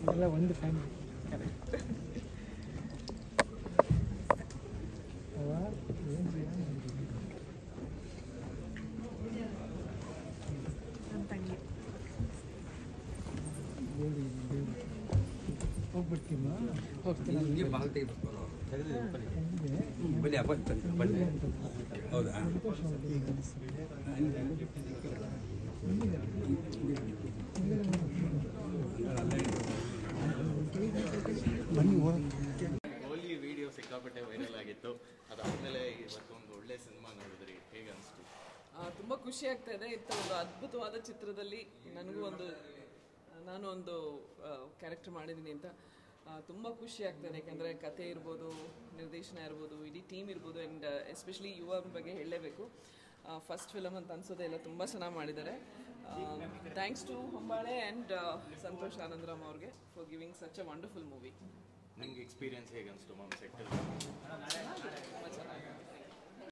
ಎಲ್ಲ ಒಂದು ಫ್ಯಾಮಿಲಿ ಅಲ್ವಾ ಏನು ನನ್ನ ತಂಗಿ ಹೋಗ್ಬಿಡ್ತೀನ ನೀವು ಬಾಲ್ ತೆಗೆದು ಬನ್ನಿ ಅಪ್ಪ ಬನ್ನಿ ಹೌದಾ ಬನ್ನಿ ಹೋಗಿ ಹೋಲಿ ವಿಡಿಯೋ ಸಿಕ್ಕಾಪಟ್ಟೆ ವೈರಲ್ ಆಗಿತ್ತು ಅದಾದಮೇಲೆ ಇವತ್ತೊಂದು ಒಳ್ಳೆ ಸಿನಿಮಾ ನೋಡಿದ್ರಿ ಹೇಗೆ ಅನಿಸ್ತು ತುಂಬ ಖುಷಿ ಆಗ್ತಾ ಇದೆ ಇಂಥ ಒಂದು ಅದ್ಭುತವಾದ ಚಿತ್ರದಲ್ಲಿ ನನಗೂ ಒಂದು ನಾನು ಒಂದು ಕ್ಯಾರೆಕ್ಟರ್ ಮಾಡಿದ್ದೀನಿ ಅಂತ ತುಂಬ ಖುಷಿ ಆಗ್ತದೆ ಯಾಕಂದರೆ ಕತೆ ಇರ್ಬೋದು ನಿರ್ದೇಶನ ಇರ್ಬೋದು ಇಡೀ ಟೀಮ್ ಇರ್ಬೋದು ಆ್ಯಂಡ್ ಎಸ್ಪೆಷಲಿ ಯುವ ಬಗ್ಗೆ ಹೇಳಲೇಬೇಕು ಫಸ್ಟ್ ಫಿಲಮ್ ಅಂತ ಅನ್ಸೋದೇ ಇಲ್ಲ ತುಂಬ ಚೆನ್ನಾಗಿ ಮಾಡಿದ್ದಾರೆ thanks to Hombale and Santhosh Anandram ಅವ್ರಿಗೆ for giving such a wonderful movie ನಿಮ್ಗೆ ಎಕ್ಸ್ಪೀರಿಯನ್ಸ್ ಹೇಗೆ ಅನಿಸ್ತು ಮ್ಯಾಮ್ ಸೆಟ್ಟಲ್ಲಿ ತುಂಬ ಚೆನ್ನಾಗಿದೆ